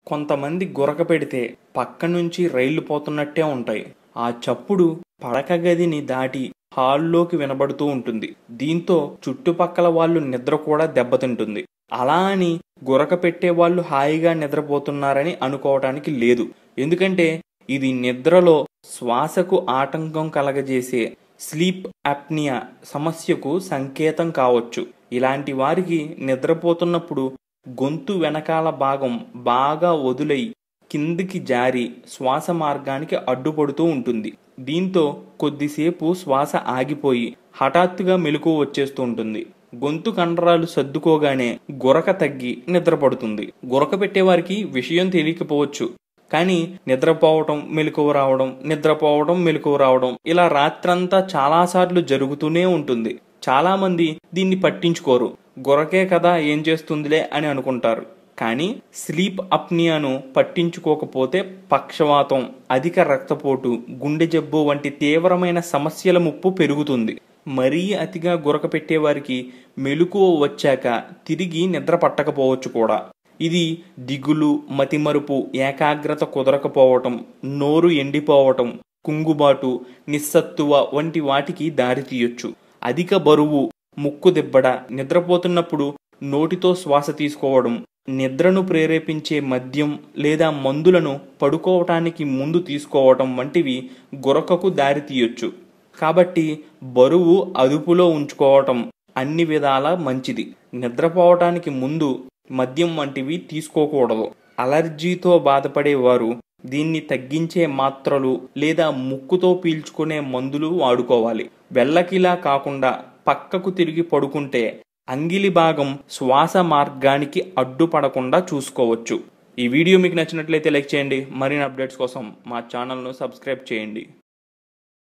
కొంతమంది గురక పెడితే పక్క నుంచి రైళ్లు పోతున్నట్టే ఉంటాయి ఆ చప్పుడు పడక గదిని దాటి హాల్లోకి వినబడుతూ ఉంటుంది దీంతో చుట్టుపక్కల వాళ్ళు నిద్ర కూడా దెబ్బతింటుంది అలా అని గురక పెట్టే వాళ్ళు హాయిగా నిద్రపోతున్నారని అనుకోవటానికి లేదు ఎందుకంటే ఇది నిద్రలో శ్వాసకు ఆటంకం కలగజేసే స్లీప్ అప్నియా సమస్యకు సంకేతం కావచ్చు ఇలాంటి వారికి నిద్రపోతున్నప్పుడు గొంతు వెనకాల భాగం బాగా వదులై కిందికి జారి శ్వాస మార్గానికి అడ్డుపడుతూ ఉంటుంది దీంతో కొద్దిసేపు శ్వాస ఆగిపోయి హఠాత్తుగా మెలకు వచ్చేస్తూ ఉంటుంది గొంతు కండరాలు సర్దుకోగానే గురక తగ్గి నిద్రపడుతుంది గురక పెట్టేవారికి విషయం తెలియకపోవచ్చు కానీ నిద్రపోవటం మెలకువ రావడం నిద్రపోవడం మెలకువ రావడం ఇలా రాత్రంతా చాలాసార్లు జరుగుతూనే ఉంటుంది చాలామంది దీన్ని పట్టించుకోరు గురకే కదా ఏం చేస్తుందిలే అని అనుకుంటారు కానీ స్లీప్ అప్నియాను పట్టించుకోకపోతే పక్షవాతం అధిక రక్తపోటు గుండె జబ్బు వంటి తీవ్రమైన సమస్యల ముప్పు పెరుగుతుంది మరీ అతిగా గురక పెట్టేవారికి మెలకువ వచ్చాక తిరిగి నిద్ర పట్టకపోవచ్చు కూడా ఇది దిగులు మతిమరుపు ఏకాగ్రత కుదరకపోవటం నోరు ఎండిపోవటం కుంగుబాటు నిస్సత్తువ వంటి వాటికి దారితీయొచ్చు అధిక బరువు ముక్కు దిబ్బడ నిద్రపోతున్నప్పుడు నోటితో శ్వాస తీసుకోవడం నిద్రను ప్రేరేపించే మద్యం లేదా మందులను పడుకోవటానికి ముందు తీసుకోవటం వంటివి గురకకు దారితీయొచ్చు కాబట్టి బరువు అదుపులో ఉంచుకోవటం అన్ని విధాలా మంచిది నిద్రపోవటానికి ముందు మద్యం వంటివి తీసుకోకూడదు అలర్జీతో బాధపడేవారు దీన్ని తగ్గించే మాత్రలు లేదా ముక్కుతో పీల్చుకునే మందులు వాడుకోవాలి వెళ్ళకిలా కాకుండా పక్కకు తిరిగి పడుకుంటే అంగిలి భాగం శ్వాస మార్గానికి అడ్డుపడకుండా చూసుకోవచ్చు ఈ వీడియో మీకు నచ్చినట్లయితే లైక్ చేయండి మరిన్ని అప్డేట్స్ కోసం మా ఛానల్ను సబ్స్క్రైబ్ చేయండి